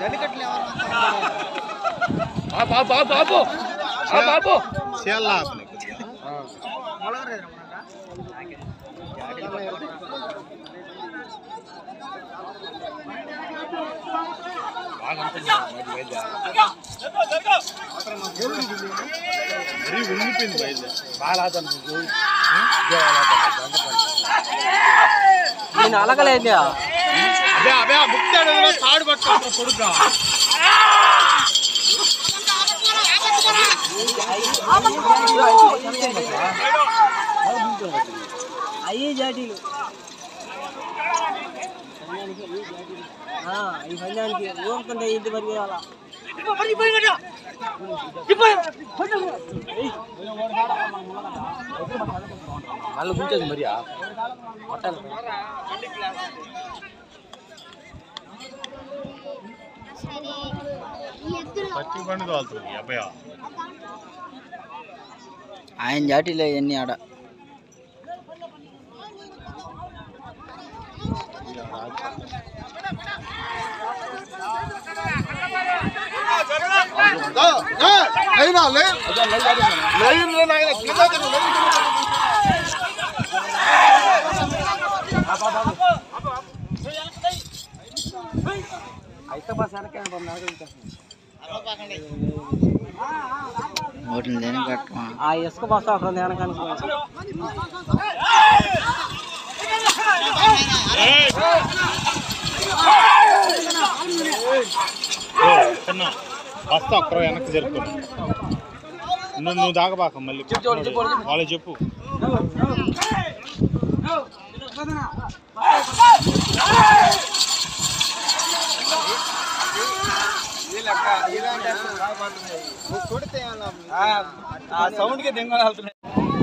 జల్లికట్లు ఎవరు బాబు బాబు బాబు బాబు చేయాలా అతను కొద్దిగా మరీ ఉండిపోయింది బయలుదేరి నేను అలగలేదు అదే అదే ముక్తాడు తాడు పట్టుకుంటారు పొడుగ్గా అయ్యి జాటీలు ఈ పందానికి ఊరుకుంటే ఇంటి వరకు అలా వాళ్ళు కూర్చోదు మరి పచ్చి పండు తోలుతుంది ఈ అబ్బాయి ఆయన జాటీలో ఇవన్నీ ఆడ ఓట్లు దేని కట్టమా ఆ ఇసుక బస్తా అక్కడ దేనకానికి చిన్న బస్తా ఒక్కరో వెనక్కి జరుపుకోండి నువ్వు నువ్వు దాగబాక మళ్ళీ వాళ్ళకి చెప్పు ఆ సౌండ్ కి దెంగలు వెళ్తున్నాయి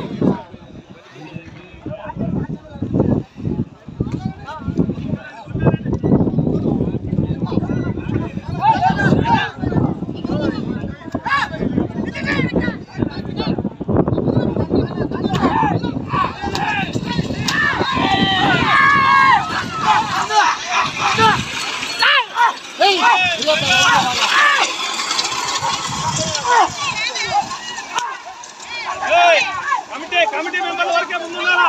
కమిటీ కమిటీ మెంబర్ల వరకే ముందున్నారా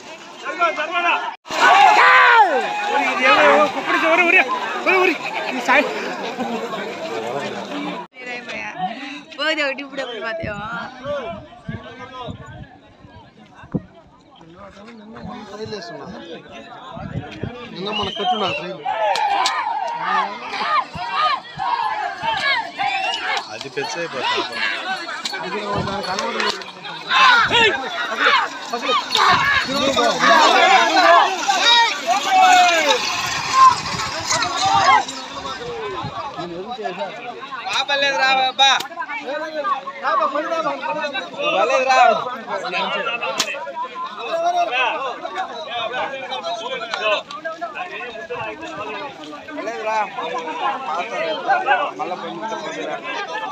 పోతే ఒకటి ఇప్పుడు ఎప్పుడు పోతామో నిన్న మన కట్టున్నా అది పెద్ద అయిపోతుంది బాబలేదు రా బాబా బాలేదు రా బాలేదు రా మళ్ళీ